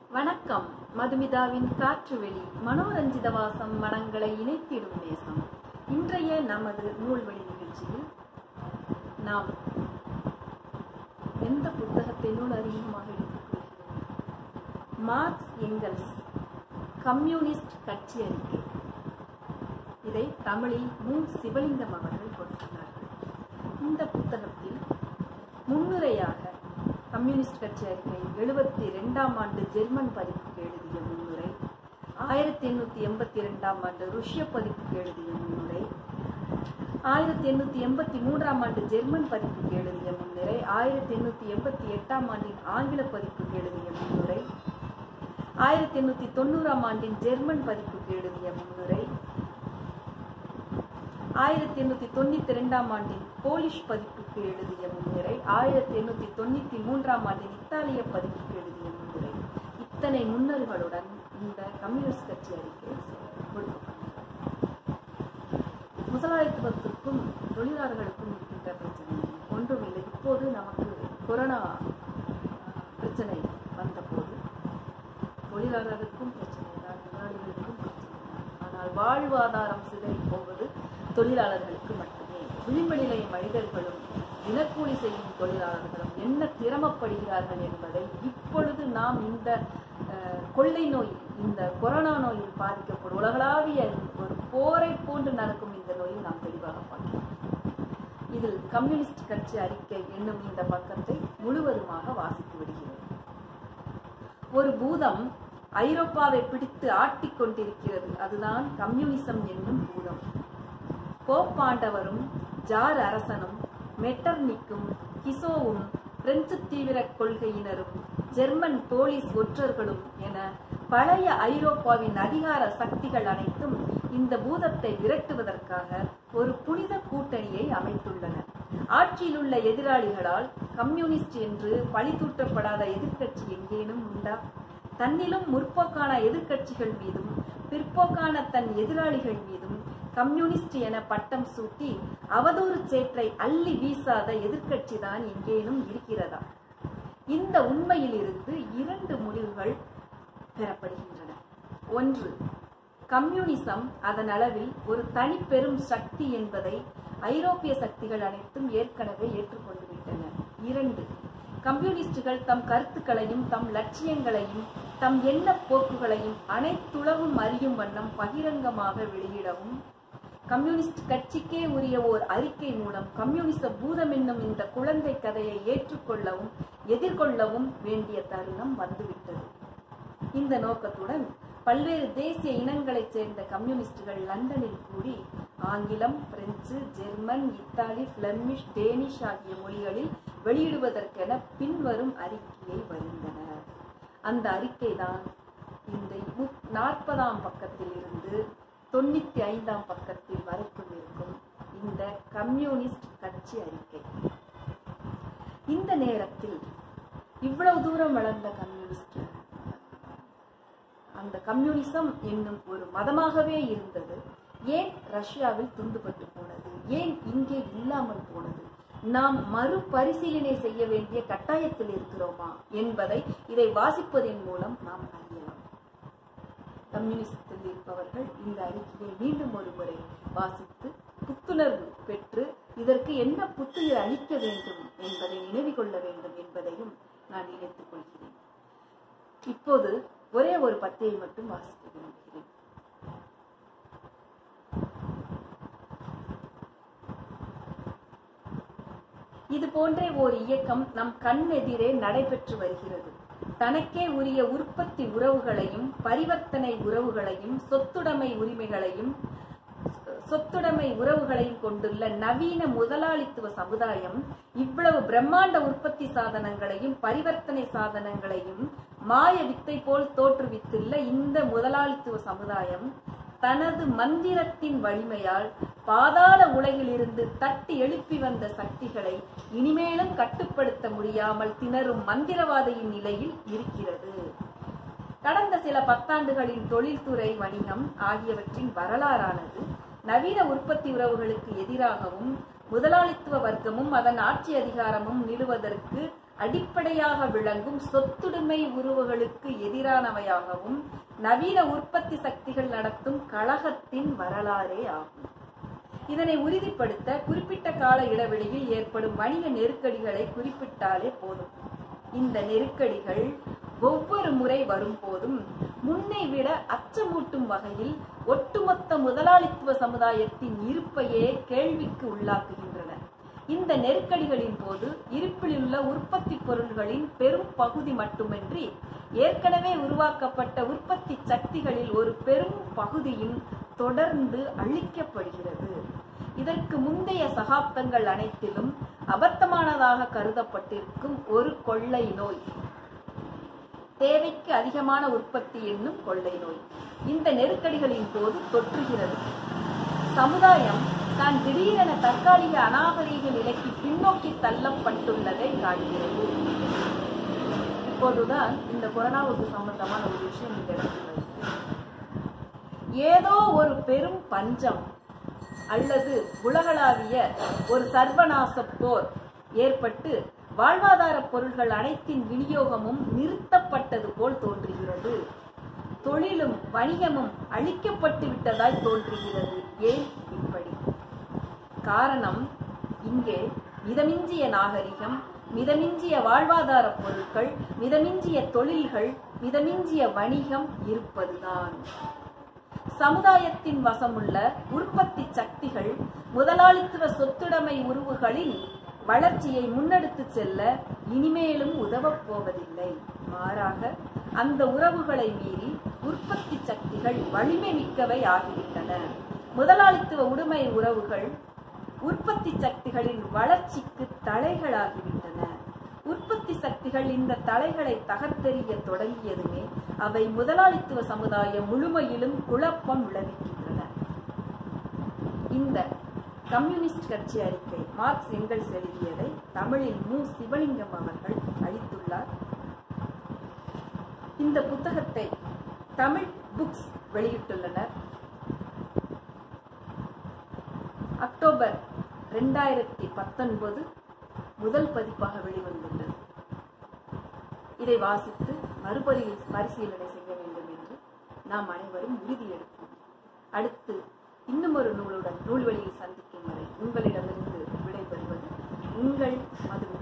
வணக்கம் மதுமிதாவின் காற்றுவெளி மனோரஞ்சித வாசம் மனங்களை இணைத்திடும் நேசம் இன்றைய நமது நூல்வழி நிகழ்ச்சியில் நாம் எந்த புத்தகத்தை நூல் அறிமுகமாக எடுத்துக்கொள்கிறோம் மார்க்ஸ் எங்கல்ஸ் கம்யூனிஸ்ட் கட்சி அறிக்கை இதை தமிழில் மு சிவலிங்கம் அவர்கள் கொடுத்துள்ளார்கள் இந்த புத்தகத்தில் முன்னுரையாக கம்யூனிஸ்ட் கட்சி அறிக்கை எழுபத்தி ரெண்டாம் ஆண்டு ஜெர்மன் பதிப்புக்கு எழுதிய முன்னுரை ஆயிரத்தி எண்ணூத்தி எண்பத்தி இரண்டாம் ஆண்டு ருஷ்ய பதிப்புக்கு எழுதிய முன்னுரை ஆயிரத்தி எண்ணூத்தி எண்பத்தி மூன்றாம் ஆண்டு ஜெர்மன் பதிப்புக்கு எழுதிய முன்னுரை ஆயிரத்தி எண்ணூத்தி எண்பத்தி எட்டாம் ஆண்டின் ஆங்கில பதிப்புக்கு எழுதிய முன்னுரை ஆயிரத்தி எண்ணூத்தி தொண்ணூறாம் ஆண்டின் ஜெர்மன் பதிப்புக்கு எழுதிய முன்னுரை ஆயிரத்தி எண்ணூத்தி தொண்ணூத்தி இரண்டாம் ஆண்டின் போலிஷ் பதிப்புக்கு எழுதிய முன்னுரை ஆயிரத்தி எண்ணூத்தி தொண்ணூத்தி மூன்றாம் ஆண்டின் இத்தாலிய பதிப்புக்கு எழுதிய முன்னுரை இத்தனை முன்னல்களுடன் இந்த கம்யூனிஸ்ட் கட்சி அறிக்கை கொடுக்கப்பட்டது முதலாளித்துவத்திற்கும் தொழிலாளர்களுக்கும் இருக்கின்ற பிரச்சனை ஒன்றுமில்லை இப்போது நமக்கு கொரோனா பிரச்சனை வந்தபோது தொழிலாளருக்கும் பிரச்சனை தான் முதலாளிகளுக்கும் பிரச்சனை தான் ஆனால் வாழ்வாதாரம் சிதறி போவது தொழிலாளர்களுக்கு மட்டுமே விளிம்பு நிலை மனிதர்களும் தினக்கூலி செய்யும் தொழிலாளர்களும் என்ன திறமப்படுகிறார்கள் என்பதை இப்பொழுது நாம் இந்த அஹ், கொள்ளை நோய் இந்த கொரோனா நோயில் பாதிக்கப்படும் உலகளாவிய ஒரு போரை போன்று நடக்கும் இந்த நோயை நாம் தெளிவாக பார்க்கிறோம் இதில் கம்யூனிஸ்ட் கட்சி அறிக்கை என்னும் இந்த பக்கத்தை முழுவதுமாக வாசித்து விடுகிறேன் ஒரு பூதம் ஐரோப்பாவை பிடித்து ஆட்டிக் கொண்டிருக்கிறது அதுதான் கம்யூனிசம் என்னும் பூதம் போப்பாண்டவரும் ஜார் அரசனும் மெட்டர்னிக்கும் கிசோவும் பிரெஞ்சு தீவிர கொள்கையினரும் ஜெர்மன் போலீஸ் ஒற்றர்களும் என பழைய ஐரோப்பாவின் அதிகார சக்திகள் அனைத்தும் இந்த பூதத்தை விரட்டுவதற்காக ஒரு புனித கூட்டணியை அமைத்துள்ளனர் ஆட்சியில் உள்ள எதிராளிகளால் கம்யூனிஸ்ட் என்று பழிதூற்றப்படாத எதிர்க்கட்சி எங்கேனும் உண்டா தன்னிலும் முற்போக்கான எதிர்க்கட்சிகள் மீதும் பிற்போக்கான தன் எதிராளிகள் மீதும் கம்யூனிஸ்ட் என பட்டம் சூட்டி அவதூறு சேற்றை அள்ளி வீசாத எதிர்க்கட்சி தான் எங்கேனும் இருக்கிறதா இந்த உண்மையிலிருந்து இரண்டு முடிவுகள் பெறப்படுகின்றன ஒன்று கம்யூனிசம் அதன் அளவில் ஒரு தனிப்பெரும் சக்தி என்பதை ஐரோப்பிய சக்திகள் அனைத்தும் ஏற்கனவே ஏற்றுக்கொண்டு விட்டன இரண்டு கம்யூனிஸ்டுகள் தம் கருத்துக்களையும் தம் லட்சியங்களையும் தம் எண்ண போக்குகளையும் அனைத்துலகும் அறியும் வண்ணம் பகிரங்கமாக வெளியிடவும் கம்யூனிஸ்ட் கட்சிக்கே உரிய ஓர் அறிக்கை மூலம் கம்யூனிச பூதம் என்னும் இந்த குழந்தை கதையை ஏற்றுக்கொள்ளவும் எதிர்கொள்ளவும் வேண்டிய தருணம் வந்துவிட்டது இந்த நோக்கத்துடன் பல்வேறு தேசிய இனங்களைச் சேர்ந்த கம்யூனிஸ்டுகள் லண்டனில் கூடி ஆங்கிலம் பிரெஞ்சு ஜெர்மன் இத்தாலி பிளமிஷ் டேனிஷ் ஆகிய மொழிகளில் வெளியிடுவதற்கென பின்வரும் அறிக்கையை வரிந்தனர் அந்த அறிக்கைதான் இந்த நாற்பதாம் பக்கத்தில் இருந்து தொண்ணூத்தி ஐந்தாம் பக்கத்தில் வரைக்கும் இருக்கும் இந்த கம்யூனிஸ்ட் கட்சி அறிக்கை இந்த நேரத்தில் இவ்வளவு தூரம் வளர்ந்த கம்யூனிஸ்ட் அந்த கம்யூனிசம் என்னும் ஒரு மதமாகவே இருந்தது ஏன் ரஷ்யாவில் துண்டுபட்டு போனது ஏன் இங்கே இல்லாமல் போனது நாம் மறுபரிசீலனை செய்ய வேண்டிய கட்டாயத்தில் இருக்கிறோமா என்பதை இதை வாசிப்பதன் மூலம் நாம் அறியலாம் கம்யூனிஸ்டில் இருப்பவர்கள் இந்த அறிக்கையை மீண்டும் ஒரு முறை வாசித்து புத்துணர்வு பெற்று இதற்கு என்ன புத்துயிர் அளிக்க வேண்டும் என்பதை நினைவு கொள்ள வேண்டும் என்பதையும் நான் நினைத்துக் கொள்கிறேன் இப்போது ஒரே ஒரு பத்தியை மட்டும் வாசிக்க விரும்புகிறேன் இது போன்ற ஓர் இயக்கம் நம் கண் எதிரே நடைபெற்று வருகிறது தனக்கே உரிய உற்பத்தி உறவுகளையும் பரிவர்த்தனை உறவுகளையும் சொத்துடைமை உரிமைகளையும் சொத்துடைமை உறவுகளையும் கொண்டுள்ள நவீன முதலாளித்துவ சமுதாயம் இவ்வளவு பிரம்மாண்ட உற்பத்தி சாதனங்களையும் பரிவர்த்தனை சாதனங்களையும் மாய வித்தை போல் தோற்றுவித்துள்ள இந்த முதலாளித்துவ சமுதாயம் தனது மந்திரத்தின் வலிமையால் பாதாள உலகிலிருந்து தட்டி எழுப்பி வந்த சக்திகளை இனிமேலும் கட்டுப்படுத்த முடியாமல் திணறும் மந்திரவாதியின் நிலையில் இருக்கிறது கடந்த சில பத்தாண்டுகளின் தொழில்துறை வணிகம் ஆகியவற்றின் வரலாறானது நவீன உற்பத்தி உறவுகளுக்கு எதிராகவும் முதலாளித்துவ வர்க்கமும் அதன் ஆட்சி அதிகாரமும் நிறுவதற்கு அடிப்படையாக விளங்கும் சொத்துடைமை உறவுகளுக்கு எதிரானவையாகவும் நவீன உற்பத்தி சக்திகள் நடத்தும் கழகத்தின் வரலாறே ஆகும் இதனை உறுதிப்படுத்த குறிப்பிட்ட கால இடைவெளியில் ஏற்படும் வணிக நெருக்கடிகளை குறிப்பிட்டாலே போதும் இந்த நெருக்கடிகள் ஒவ்வொரு முறை வரும்போதும் முன்னை விட அச்சமூட்டும் வகையில் ஒட்டுமொத்த முதலாளித்துவ சமுதாயத்தின் இருப்பையே கேள்விக்கு உள்ளாக்குகின்றன இந்த நெருக்கடிகளின் போது இருப்பிலுள்ள உற்பத்தி பொருள்களின் பெரும் பகுதி மட்டுமின்றி ஏற்கனவே உருவாக்கப்பட்ட உற்பத்தி சக்திகளில் ஒரு பெரும் பகுதியும் தொடர்ந்து அழிக்கப்படுகிறது இதற்கு முந்தைய சகாப்தங்கள் அனைத்திலும் அபத்தமானதாக கருதப்பட்டிருக்கும் ஒரு கொள்ளை நோய் தேவைக்கு அதிகமான உற்பத்தி என்னும் கொள்ளை நோய் இந்த நெருக்கடிகளின் போது தொற்றுகிறது சமுதாயம் தான் திடீரென தற்காலிக அநாகரீக நிலைக்கு பின்னோக்கி தள்ளப்பட்டுள்ளதை காண்கிறது இப்போதுதான் இந்த கொரோனாவுக்கு சம்பந்தமான ஒரு விஷயம் இந்த இடத்தில் வருகிறது. ஏதோ ஒரு பெரும் பஞ்சம் அல்லது உலகளாவிய ஒரு சர்வநாச போர் ஏற்பட்டு வாழ்வாதார பொருள்கள் அனைத்தின் விநியோகமும் நிறுத்தப்பட்டது போல் தோன்றுகிறது தொழிலும் வணிகமும் அழிக்கப்பட்டு விட்டதாய் தோன்றுகிறது ஏன் இப்படி காரணம் இங்கே மிதமிஞ்சிய நாகரிகம் மிதமிஞ்சிய வாழ்வாதார பொருட்கள் மிதமிஞ்சிய தொழில்கள் மிதமிஞ்சிய வணிகம் இருப்பதுதான் சமுதாயத்தின் வசமுள்ள உற்பத்தி சக்திகள் முதலாளித்துவ சொத்துடைமை உருவுகளின் வளர்ச்சியை முன்னெடுத்து செல்ல இனிமேலும் உதவப் போவதில்லை மாறாக அந்த உறவுகளை மீறி உற்பத்தி சக்திகள் வலிமை மிக்கவை ஆகிவிட்டன முதலாளித்துவ உடைமை உறவுகள் உற்பத்தி சக்திகளின் வளர்ச்சிக்கு தடைகளாகிவிட்டன உற்பத்தி சக்திகள் இந்த தலைகளை தகர்த்தெறிய தொடங்கியதுமே அவை முதலாளித்துவ சமுதாயம் முழுமையிலும் குழப்பம் விளைவிக்கின்றன இந்த கம்யூனிஸ்ட் கட்சி அறிக்கை மார்க்ஸ் எங்கல்ஸ் எழுதியதை தமிழில் மு சிவலிங்கம் அவர்கள் அளித்துள்ளார் இந்த புத்தகத்தை தமிழ் புக்ஸ் வெளியிட்டுள்ளனர் அக்டோபர் ரெண்டாயிரத்தி பத்தொன்பது முதல் பதிப்பாக வெளிவந்துள்ளது இதை வாசித்து மறுபரி பரிசீலனை செய்ய வேண்டும் என்று நாம் அனைவரும் உறுதியெடுப்போம் அடுத்து இன்னும் ஒரு நூலுடன் நூல்வெளியில் சந்திக்கும் வரை உங்களிடமிருந்து விடைபெறுவது உங்கள் மது